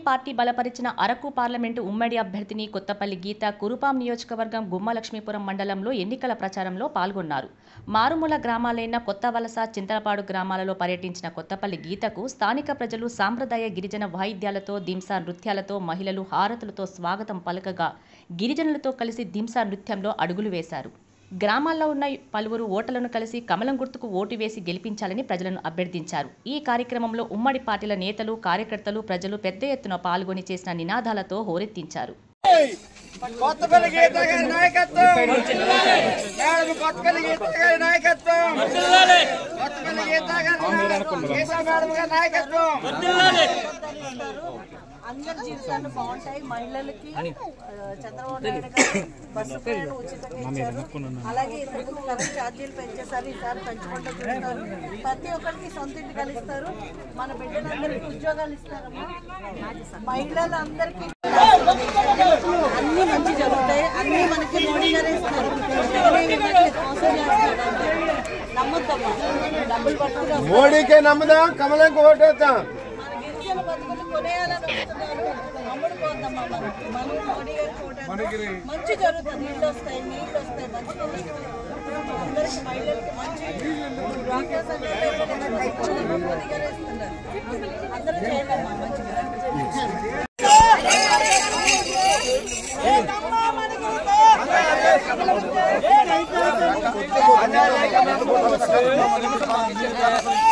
Party బలపరిచిన Araku parliament ఉమ్మడి అభ్యర్థిని కొత్తపల్లి గీత కురుపాం నియోజకవర్గం గుమ్మలక్ష్మీపురం మండలంలో ఎన్నికల ప్రచారంలో పాల్గొన్నారు మారుమూల గ్రామాలైన కొత్త వలస చింతలపాడు గ్రామాలలో పర్యటించిన కొత్తపల్లి గీతకు స్థానిక ప్రజలు సాంప్రదాయ గిరిజన వాయిద్యాలతో దింసా నృత్యాలతో మహిళలు హారతులతో స్వాగతం పలకగా గిరిజనులతో కలిసి దింసా నృత్యంలో అడుగులు వేశారు గ్రామాల్లో ఉన్న పలువురు ఓటర్లను కలిసి కమలం గుర్తుకు ఓటు వేసి గెలిపించాలని ప్రజలను అభ్యర్థించారు ఈ కార్యక్రమంలో ఉమ్మడి పార్టీల నేతలు కార్యకర్తలు ప్రజలు పెద్ద ఎత్తున పాల్గొని చేసిన నినాదాలతో హోరెత్తించారు కొత్తపల్లి గీత గారి నాయకత్వం మేడం కొత్తపల్లి గీత గారి నాయకత్వం కొత్తపల్లి గీత గారి గీత మేడం గారి నాయకత్వం అందరి జీవితాలు బాగుంటాయి మహిళలకి ఆ, చంద్రబాబు నాయుడు గారు బస్సు ప్రయాణం ఉచితంగా ఇచ్చారు అలాగే ఇంతకుముందు కరెంట్ ఛార్జీలు పెంచేసారు ఈసారి పెంచుకుంటూ చూస్తారు ప్రతి ఒక్కరికి సొంత ఇంటి కలిస్తారు మన బిడ్డలందరికీ ఉద్యోగాలు ఇస్తారమ్మా మహిళలందరికీ అన్ని మంచి జరుగుతాయి అన్ని మనకి మోడీ గారే ఇస్తారు జగన్ ఏమి ఇవ్వట్లేదు, మోసం చేస్తున్నాడు అంతే. నమ్మొద్దమ్మా డబ్బులు పట్టుకుని మోడీకే నమ్ముదాం కమలంకి ఓటేద్దాం మన గిరిజన బతుకులు కొనేయాలని వస్తున్నారు అమ్ముడు పోద్దమ్మా మనం మనం మోడీ గారికి ఓటేద్దాం. మంచి జరుగుతుంది నీళ్ళు వస్తాయి నీళ్ళు వస్తాయి మంచి జరుగుతుంది. అందరికి మహిళలకి మంచి డ్వాక్రా సంఘాలు ఎవరైనా తీసుకున్నారు, మోడీ గారే ఇస్తున్నారు అందరూ చేయాలమ్మా మంచిగా ఏ